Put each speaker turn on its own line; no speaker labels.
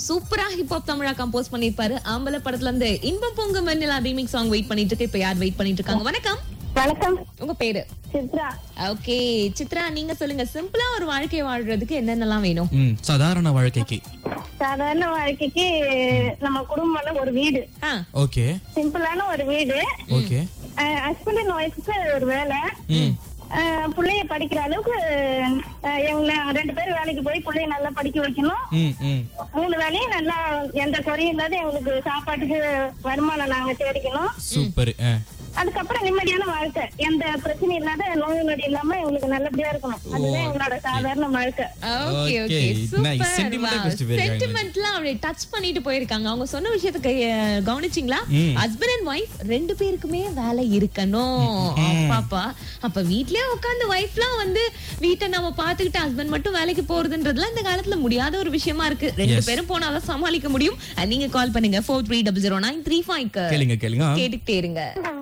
சூப்பரா ஹிப்ஹாப் தமிழா கம்போஸ் பண்ணிருப்பாரு ஆம்பல படத்துல இருந்து இன்பம் பொங்க மண்ணில் ரீமிக் சாங் வெயிட் பண்ணிட்டு இருக்கு இப்ப யார் வெயிட் பண்ணிட்டு இருக்காங்க வணக்கம்
வணக்கம்
உங்க பேரு
சித்ரா
ஓகே சித்ரா நீங்க சொல்லுங்க சிம்பிளா ஒரு வாழ்க்கை வாழ்றதுக்கு என்னென்னலாம் வேணும்
ம் சாதாரண வாழ்க்கைக்கு
சாதாரண வாழ்க்கைக்கு நம்ம குடும்பம்ல ஒரு வீடு
ஆ,
ஓகே
சிம்பிளான ஒரு வீடு
ஓகே
ஹஸ்பண்ட் அண்ட் ஒய்ஃப்க்கு ஒரு வேலை
ம்
அஹ், புள்ளைய படிக்கிற அளவுக்கு அஹ், இவங்க ரெண்டு பேரும் வேலைக்கு போய் புள்ளைய நல்லா படிக்க வைக்கணும்
ம் ம்
மூணு வேலையும் நல்லா எந்த குறையும் இல்லாத எங்களுக்கு சாப்பாட்டுக்கு வருமானம் நாங்க தேடிக்கணும்
சூப்பர்
அதுக்கப்புறம் நிம்மதியான வாழ்க்கை எந்த பிரச்சனையும் இல்லாத நோய் நொடி இல்லாம எங்களுக்கு நல்லபடியா இருக்கணும் அதுதான் எங்களோட சாதாரண வாழ்க்கை
okay okay
Okay, nice.
Super
Sentiment ஆ பேசிட்டு போயிருக்காங்க.
சென்டிமெண்ட்லாம் அப்படியே டச் பண்ணிட்டு போயிருக்காங்க அவங்க சொன்ன விஷயத்துக்கு அஹ், கவனிச்சிங்களா
ம்.
ஹஸ்பண்ட் அண்ட் ஒய்ஃப் ரெண்டு பேருக்குமே வேலை இருக்கணும் அப்பாப்பா அப்ப வீட்லயே உட்கார்ந்து ஒய்ஃப்லாம் வந்து வீட்டை நம்ம பாத்துக்கிட்டு ஹஸ்பண்ட் மட்டும் வேலைக்கு போறதுன்றதுலாம் இந்த காலத்துல முடியாத ஒரு விஷயமா இருக்கு ரெண்டு
Yes.
பேரும் போனாதான் சமாளிக்க முடியும் அஹ், நீங்க கால் பண்ணுங்க four three double zero nine three five
கேளுங்க கேளுங்க
கேட்டுக்கிட்டே இருங்க